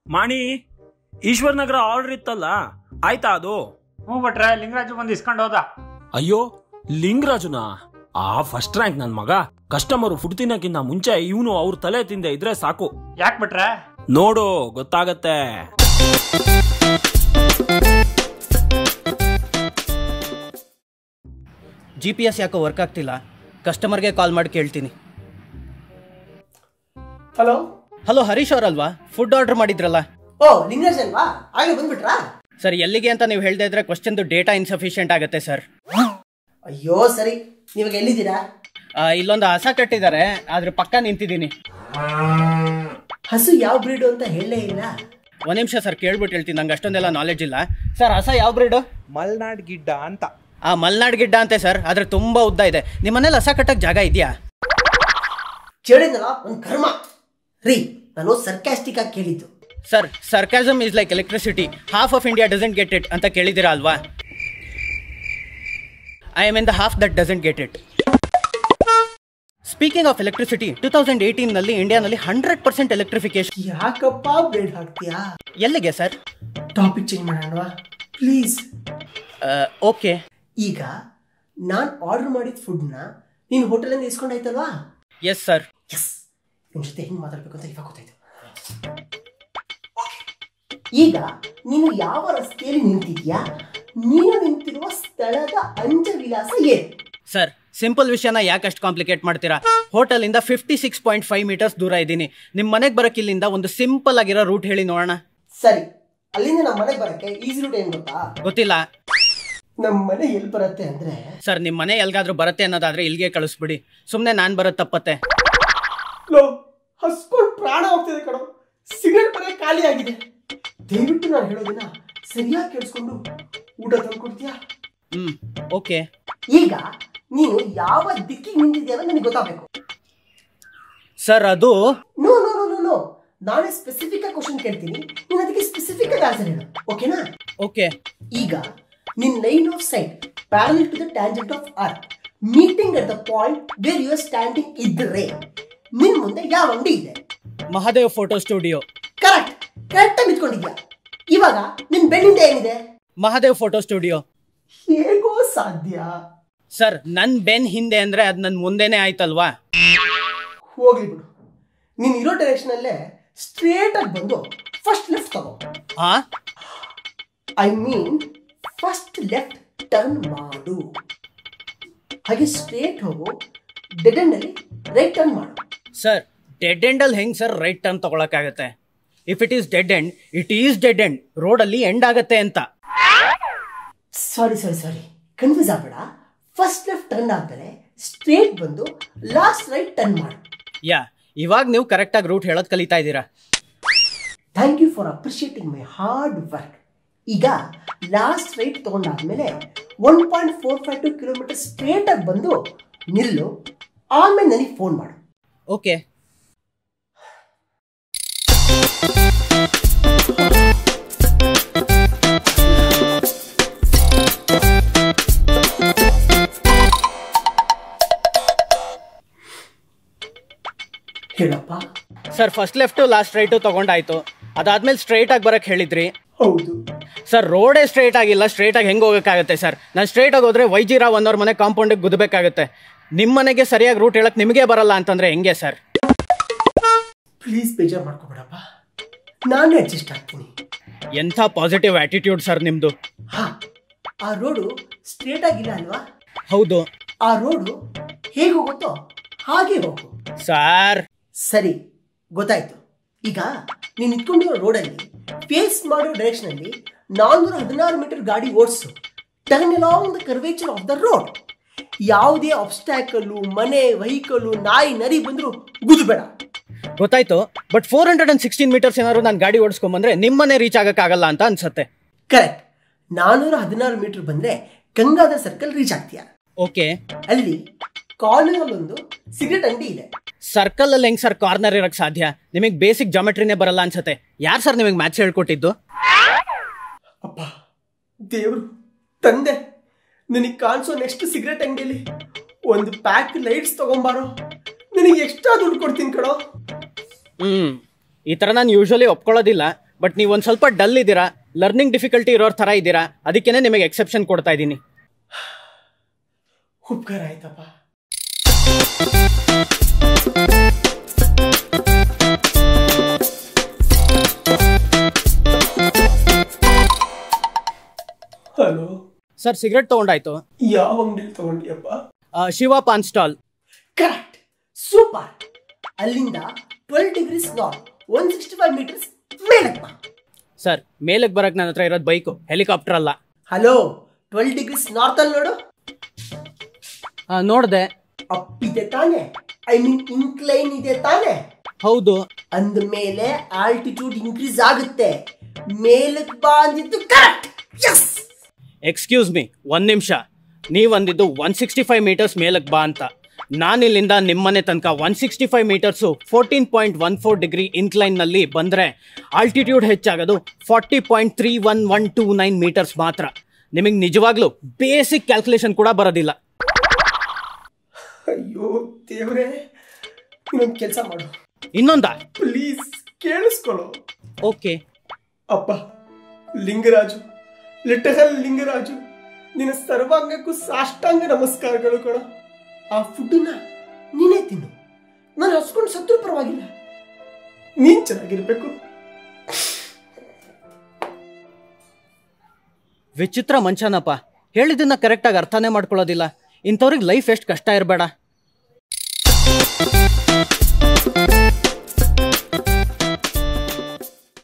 ಮಾಣಿ ಈಶ್ವರ್ ನಗರ order ಇತ್ತಲ್ಲ ಆಯ್ತಾ ಅದು ಹ್ಞೂ ಭಟ್ರೆ ಲಿಂಗರಾಜು ಬಂದು ಇಸ್ಕೊಂಡು ಹೋದ ಅಯ್ಯೋ ಲಿಂಗರಾಜುನಾ ಆ ಫಸ್ಟ್ ರ್ಯಾಂಕ್ ನನ್ ಮಗ ಕಸ್ಟಮರ್ ಫುಡ್ ತಿನ್ನಕ್ಕಿಂತ ಮುಂಚೆ ಇವನು ಅವ್ರ ತಲೆ ತಿಂದೆ ಇದ್ರೆ ಸಾಕು ಯಾಕೆ ಭಟ್ರೆ ನೋಡು ಗೊತ್ತಾಗತ್ತೆ ಜಿ ಪಿ ಎಸ್ ಯಾಕೋ ವರ್ಕ್ ಆಗ್ತಿಲ್ಲ ಕಸ್ಟಮರ್ಗೆ ಕಾಲ್ ಮಾಡಿ ಕೇಳ್ತೀನಿ ಹಲೋ ಹಲೋ ಹರೀಶ್ ಅವರಲ್ವಾ ಫುಡ್ ಆರ್ಡರ್ ಮಾಡಿದ್ರಲ್ಲ ಓ ಲಿಂಗರಾಜ್ ಅಲ್ವಾ ಆಗಲೇ ಬಂದ್ಬಿಟ್ರಾ ಸರ್ ಎಲ್ಲಿಗೆ ಅಂತ ನೀವು ಹೇಳ್ದೇ ಇದ್ರೆ ಕ್ವಶನ್ದು ಡೇಟಾ ಇನ್ಸಫಿಷಿಯೆಂಟ್ ಆಗುತ್ತೆ ಸರ್ ಅಯ್ಯೋ ಸರಿ ನೀವಾಗ ಎಲ್ಲಿದ್ದೀರಾ ಇಲ್ಲೊಂದು ಹಸ ಕಟ್ಟಿದ್ದಾರೆ ಆದ್ರೆ ಪಕ್ಕ ನಿಂತಿದ್ದೀನಿ ಹಸು ಯಾವ ಬ್ರೀಡು ಅಂತ ಹೇಳಲೇ ಇಲ್ಲ ಒಂದ್ ನಿಮಿಷ ಸರ್ ಕೇಳ್ಬಿಟ್ಟು ಹೇಳ್ತೀನಿ ನಂಗೆ ಅಷ್ಟೊಂದೆಲ್ಲ ನಾಲೆಡ್ಜ್ ಇಲ್ಲ ಸರ್ ಹಸ ಯಾವ ಬ್ರೀಡು ಮಲ್ನಾಡ್ ಗಿಡ್ಡ ಅಂತ ಆ ಮಲ್ನಾಡ್ ಗಿಡ್ಡ ಅಂತೆ ಸರ್ ಆದ್ರೆ ತುಂಬಾ ಉದ್ದ ಇದೆ ನಿಮ್ಮ ಮನೇಲಿ ಹಸ ಕಟ್ಟಕ್ ಜಾಗ ಇದೆಯಾ ಕೇಳಿದ್ನಲ್ಲ ಒಂದು ಕರ್ಮ ರೀ ನಾನು ಸರ್ಕ್ಯಾಸ್ಟಿಕ್ ಆಗಿ ಕೇಳಿದ್ದು sir sarcasm is like electricity half of India doesn't get it ಅಂತ ಕೇಳಿದ್ದೀರಾ ಅಲ್ವಾ I am in the half that doesn't get it speaking of electricity two thousand eighteen ನಲ್ಲಿ ಇಂಡಿಯಾನಲ್ಲಿ ಹಂಡ್ರೆಡ್ ಪರ್ಸೆಂಟ್ ಎಲೆಕ್ಟ್ರಿಫಿಕೇಶನ್ ಯಾಕಪ್ಪ ಬ್ಲೇಡ್ ಹಾಕ್ತೀಯಾ ಎಲ್ಲಿಗೆ ಸರ್ ಟಾಪಿಕ್ ಚೇಂಜ್ ಮಾಡೋಣ please okay ಈಗ ನಾನು ಆರ್ಡರ್ ಮಾಡಿದ ಫುಡ್ನ ನೀನು ಹೋಟೆಲಿಂದ ಇಸ್ಕೊಂಡಾಯ್ತಲ್ವಾ ಎಸ್ ಸರ್ ಎಸ್ ನಿಮ್ಮ ಜೊತೆ ಹೆಂಗೆ ಮಾತಾಡ್ಬೇಕು ಅಂತ ಇವಾಗ ಗೊತ್ತಾಯ್ತು Okay. ಈಗ ನೀನು ಯಾವ ರಸ್ತೆಯಲ್ಲಿ ನಿಂತಿದ್ಯಾ ನೀನು ನಿಂತಿರುವ ಸ್ಥಳದ ಅಂಚ ವಿಳಾಸ ಏನು ಸರ್ ಸಿಂಪಲ್ ವಿಷಯನ ಯಾಕೆ ಅಷ್ಟು ಕಾಂಪ್ಲಿಕೇಟ್ ಮಾಡ್ತೀರಾ ಹೋಟೆಲ್ ಇಂದ fifty six point five metres ದೂರ ಇದ್ದೀನಿ ನಿಮ್ಮ ಮನೆಗೆ ಬರಕ್ಕೆ ಇಲ್ಲಿಂದ ಒಂದು ಸಿಂಪಲ್ ಆಗಿರೋ ರೂಟ್ ಹೇಳಿ ನೋಡೋಣ ಸರಿ ಅಲ್ಲಿಂದ ನಮ್ಮ ಮನೆಗೆ ಬರಕ್ಕೆ ಈಸಿ ರೂಟ್ ಏನು ಗೊತ್ತಾ ಗೊತ್ತಿಲ್ಲ ನಮ್ಮ ಮನೆ ಎಲ್ಲಿ ಬರುತ್ತೆ ಅಂದ್ರೆ ಸರ್ ನಿಮ್ಮ ಮನೆ ಎಲ್ಗಾದ್ರೂ ಬರುತ್ತೆ ಅನ್ನೋದಾದ್ರೆ ಇಲ್ಲಿಗೆ ಕಳಿಸ್ಬಿಡಿ ಸುಮ್ಮನೆ ನಾನು ಬರೋದು ತಪ್ಪತ್ತೆ ಲೋ ಹಸ್ಕೊಂಡು ಪ್ರಾಣ ಹೋಗ್ತಿದೆ ಕಣೋ ಸಿಗರೇಟ್ ಮನೆ ಖಾಲಿ ಆಗಿದೆ ದಯವಿಟ್ಟು ನಾನು ಹೇಳೋದನ್ನ ಸರಿಯಾಗಿ ಕೇಳಿಸ್ಕೊಂಡು ಊಟ ತಂದ್ಕೊಡ್ತೀಯಾ ಹ್ಮ್ ಓಕೆ ಈಗ ನೀನು ಯಾವ ದಿಕ್ಕಿಗೆ ನಿಂತಿದ್ಯಾ ಅಂತ ನನಗೆ ಗೊತ್ತಾಗಬೇಕು ಸರ್ ಅದು no no no no no ನಾನೇ ಸ್ಪೆಸಿಫಿಕ್ ಆಗಿ ಕ್ವಶನ್ ಕೇಳ್ತೀನಿ ನೀನು ಅದಕ್ಕೆ ಸ್ಪೆಸಿಫಿಕ್ ಆಗಿ ಆನ್ಸರ್ ಹೇಳು ಓಕೆನಾ ಓಕೆ ಈಗ ನಿನ್ line of sight parallel to the tangent of earth meeting at the point where you are standing ಇದ್ರೆ ನಿನ್ ಮುಂದೆ ಯಾವ ಅಂಗಡಿ ಇದೆ Mahadev photo studio correct correct ಆಗಿ ನಿಂತ್ಕೊಂಡಿದ್ಯಾ ಇವಾಗ ನಿನ್ ಬೆನ್ನಿಂದ ಏನಿದೆ ಮಹಾದೇವ್ ಫೋಟೋ ಸ್ಟುಡಿಯೋ ಹೇಗೋ ಸಾಧ್ಯ ಸರ್ ನನ್ ಬೆನ್ ಹಿಂದೆ ಅಂದ್ರೆ ಅದ್ ನನ್ ಮುಂದೆನೆ ಆಯ್ತಲ್ವಾ ಹೋಗ್ಲಿ ಬಿಡು ನೀನ್ ಇರೋ ಡೈರೆಕ್ಷನ್ ಅಲ್ಲೇ ಸ್ಟ್ರೇಟ್ ಆಗಿ ಬಂದು ಫಸ್ಟ್ ಲೆಫ್ಟ್ ತಗೋ ಆ I mean first left turn ಮಾಡು ಹಾಗೆ ಸ್ಟ್ರೇಟ್ ಹೋಗು ಡೆಡ್ ಎಂಡ್ ಅಲ್ಲಿ ರೈಟ್ ಟರ್ನ್ ಮಾಡು ಸರ್ ಡೆಡ್ ಎಂಡ್ ಅಲ್ಲಿ ಹೆಂಗ್ ಸರ್ ರೈಟ್ ಟರ್ನ್ ತಗೊಳಕ್ಕಾಗತ್ತೆ if it is dead end it is dead end road ಅಲ್ಲಿ ಎಂಡ್ ಆಗತ್ತೆ ಅಂತ ಸಾರಿ ಸಾರಿ ಸಾರಿ ಕನ್ಫ್ಯೂಸ್ ಆಗ್ಬೇಡ ಫಸ್ಟ್ ಲೆಫ್ಟ್ ಟರ್ನ್ ಆದ್ಮೇಲೆ ಸ್ಟ್ರೇಟ್ ಬಂದು ಲಾಸ್ಟ್ ರೈಟ್ ಟರ್ನ್ ಮಾಡು ಯಾ ಇವಾಗ ನೀವು ಕರೆಕ್ಟಾಗಿ ರೂಟ್ ಹೇಳೋದು ಕಲಿತಾ ಇದ್ದೀರಾ thank you for appreciating my hard work ಈಗ ಲಾಸ್ಟ್ ರೈಟ್ ತಗೊಂಡಾದ್ಮೇಲೆ one point four five two kilometre straight ಆಗಿ ಬಂದು ನಿಲ್ಲು ಆಮೇಲೆ ನನಗೆ ಫೋನ್ ಮಾಡು ಓಕೆ ಹೇಳಪ್ಪ sir first left last right ತಗೊಂಡಾಯ್ತು ಅದಾದ್ಮೇಲೆ ಸ್ಟ್ರೈಟ್ ಆಗಿ ಬರಕ್ ಹೇಳಿದ್ರಿ ಹೌದು ಸರ್ ರೋಡೇ ಸ್ಟ್ರೈಟ್ ಆಗಿಲ್ಲ ಸ್ಟ್ರೈಟ್ ಆಗಿ ಹೆಂಗ್ ಹೋಗಕ್ಕಾಗತ್ತೆ ಸರ್ ನಾನು ಸ್ಟ್ರೈಟ್ ಆಗಿ ಹೋದ್ರೆ ವೈಜಿರಾ ಒಂದವ್ರ ಮನೆ ಕಾಂಪೌಂಡಿಗೆ ಗುದ್ದಬೇಕಾಗತ್ತೆ ನಿಮ್ಮ ಮನೆಗೆ ಸರಿಯಾಗಿ ರೂಟ್ ಹೇಳಕ್ ನಿಮಗೆ ಬರಲ್ಲ ಅಂತಂದ್ರೆ ಹೆಂಗೆ ಸರ್ ಪ್ಲೀಸ್ ಬೇಜಾರು ಮಾಡ್ಕೋಬೇಡಪ್ಪ ನಾನೇ ಅಡ್ಜಸ್ಟ್ ಆಗ್ತೀನಿ ಎಂಥ ಪಾಸಿಟಿವ್ ಆಟಿಟ್ಯೂಡ್ ಸರ್ ನಿಮ್ದು ಹಾ ಆ ರೋಡು ಸ್ಟ್ರೇಟ್ ಆಗಿಲ್ಲ ಅಲ್ವಾ ಹೌದು ಆ ರೋಡು ಹೇಗೆ ಹೋಗುತ್ತೋ ಹಾಗೆ ಹೋಗು ಸರ್ ಸರಿ ಗೊತ್ತಾಯ್ತು ಈಗ ನೀನು ನಿಂತ್ಕೊಂಡಿರೋ ರೋಡಲ್ಲಿ ಫೇಸ್ ಮಾಡೋ ಡೈರೆಕ್ಷನ್ ಅಲ್ಲಿ ನಾನ್ನೂರ ಹದಿನಾರು ಮೀಟರ್ ಗಾಡಿ ಓಡಿಸು turn along the curvature of the road ಯಾವುದೇ ಆಬ್ಸ್ಟ್ಯಾಕಲ್ಲು ಮನೆ ವೆಹಿಕಲ್ಲು ನಾಯಿ ನರಿ ಬಂದರೂ ಗುದ್ಬೇಡ ಗೊತ್ತಾಯ್ತು but four hundred and sixteen metres ಏನಾದ್ರು ನಾನು ಗಾಡಿ ಓಡಿಸ್ಕೊಂಬಂದ್ರೆ ನಿಮ್ಮನೆ ರೀಚ್ ಆಗಕ್ಕಾಗಲ್ಲ ಅಂತ ಅನ್ಸತ್ತೆ ಕರೆಕ್ಟ್ ನಾನ್ನೂರ ಹದಿನಾರು ಮೀಟರ್ ಬಂದ್ರೆ ಗಂಗಾಧರ್ ಸರ್ಕಲ್ ರೀಚ್ ಆಗ್ತೀಯ ಓಕೆ ಅಲ್ಲಿ ಕಾರ್ನರಲ್ಲೊಂದು ಸಿಗರೆಟ್ ಅಂಗಡಿ ಇದೆ ಸರ್ಕಲ್ ಅಲ್ಲಿ ಹೆಂಗ್ ಸರ್ ಕಾರ್ನರ್ ಇರಕ್ ಸಾಧ್ಯ ನಿಮಗೆ ಬೇಸಿಕ್ ಜಾಮೆಟ್ರಿನೇ ಬರಲ್ಲ ಅನ್ಸತ್ತೆ ಯಾರು ಸರ್ ನಿಮಗೆ ಮ್ಯಾಥ್ಸ್ ಹೇಳ್ಕೊಟ್ಟಿದ್ದು ಅಪ್ಪ ದೇವ್ರು ತಂದೆ ನಿನಗೆ ಕಾಣಿಸೋ ನೆಕ್ಸ್ಟ್ ಸಿಗರೆಟ್ ಅಂಗಡಿಯಲ್ಲಿ ಒಂದು ಪ್ಯಾಕ್ ಲೈಟ್ಸ್ ತಗೊಂಬಾರೋ ನಿನಗೆ ಎಕ್ಸ್ಟ್ರಾ ದುಡ್ಡು ಕೊಡ್ತೀನಿ ಕಣೋ ಹ್ಮ್ ಈ ತರ ನಾನು ಯೂಶಲಿ ಒಪ್ಕೊಳ್ಳೋದಿಲ್ಲ ಬಟ್ ನೀವು ಒಂದು ಸ್ವಲ್ಪ ಡಲ್ ಇದ್ದೀರಾ ಲರ್ನಿಂಗ್ ಡಿಫಿಕಲ್ಟಿ ಇರೋರ್ ಥರ ಇದ್ದೀರಾ ಅದಕ್ಕೇನೆ ನಿಮಗೆ ಎಕ್ಸೆಪ್ಷನ್ ಕೊಡ್ತಾ ಇದ್ದೀನಿ ಉಪಕಾರ ಆಯ್ತಪ್ಪ ಹಲೋ ಸರ್ ಸಿಗರೆಟ್ ತೊಗೊಂಡಾಯ್ತು ಯಾವ ಅಂಗಡಿಲಿ ತಗೊಂಡಿಯಪ್ಪ ಆ, Shiva paan stall correct super ಅಲ್ಲಿಂದ twelve degrees north one sixty five metres ಮೇಲಕ್ಕೆ ಬಾ ಸರ್ ಮೇಲಕ್ಕೆ ಬರಕ್ಕೆ ನನ್ನ ಹತ್ರ ಇರೋದು ಬೈಕು ಹೆಲಿಕಾಪ್ಟರ್ ಅಲ್ಲ ಹಲೋ ಟ್ವೆಲ್ ಡಿಗ್ರೀಸ್ ನಾರ್ತ್ ಅಲ್ಲಿ ನೋಡು ನೋಡಿದೆ ಅಪ್ಪಿದೆ ತಾನೆ ಐ ಮೀನ್ ಇನ್ಕ್ಲೈನ್ ಇದೆ ತಾನೆ ಹೌದು ಅಂದ ಮೇಲೆ ಆಲ್ಟಿಟ್ಯೂಡ್ ಇನ್ಕ್ರೀಸ್ ಆಗುತ್ತೆ ಮೇಲಕ್ಕೆ ಬಾ ಅಂದಿದ್ದು ಕರೆಕ್ಟ್ ಎಸ್ ಎಕ್ಸ್ಕ್ಯೂಸ್ ಮೀ ಒಂದು ನಿಮಿಷ ನೀವು ಅಂದಿದ್ದು ಒನ್ ಸಿಕ್ಸ್ಟಿ ಫೈವ್ ಮೀಟರ್ಸ್ ಮೇಲಕ್ಕೆ ಬಾ ಅಂತ ನಾನಿಲ್ಲಿಂದ ನಿಮ್ಮನೆ ತನಕ one sixty five metres fourteen point one four degree ಇನ್ಕ್ಲೈನ್ನಲ್ಲಿ ಬಂದರೆ ಆಲ್ಟಿಟ್ಯೂಡ್ ಹೆಚ್ಚಾಗೋದು forty point three one one two nine metres ಮಾತ್ರ ನಿಮಗೆ ನಿಜವಾಗ್ಲೂ ಬೇಸಿಕ್ ಕ್ಯಾಲ್ಕುಲೇಷನ್ ಕೂಡ ಬರೋದಿಲ್ಲ ಅಯ್ಯೋ ದೇವ್ರೆ ಇನ್ನೊಂದು ಕೆಲಸ ಮಾಡು ಇನ್ನೊಂದಾ ಪ್ಲೀಸ್ ಕೇಳಿಸ್ಕೊಳ್ಳೋ ಓಕೆ ಅಪ್ಪ ಲಿಂಗರಾಜು ಲಿಟರಲ್ ಲಿಂಗರಾಜು ನಿನ್ನ ಸರ್ವಾಂಗಕ್ಕೂ ಸಾಷ್ಟಾಂಗ ನಮಸ್ಕಾರಗಳು ಕಣ ಆ ಫುಡ್ಡನ್ನ ನೀನೇ ತಿನ್ನು ನಾನು ಹಸ್ಕೊಂಡು ಸತ್ರು ಪರವಾಗಿಲ್ಲ ನೀನ್ ಚೆನ್ನಾಗಿರ್ಬೇಕು ವಿಚಿತ್ರ ಮನುಷ್ಯನಪ್ಪ ಹೇಳಿದ್ದನ್ನ ಕರೆಕ್ಟಾಗಿ ಅರ್ಥನೇ ಮಾಡ್ಕೊಳ್ಳೋದಿಲ್ಲ ಇಂಥವ್ರಿಗೆ ಲೈಫ್ ಎಷ್ಟು ಕಷ್ಟ ಇರಬೇಡ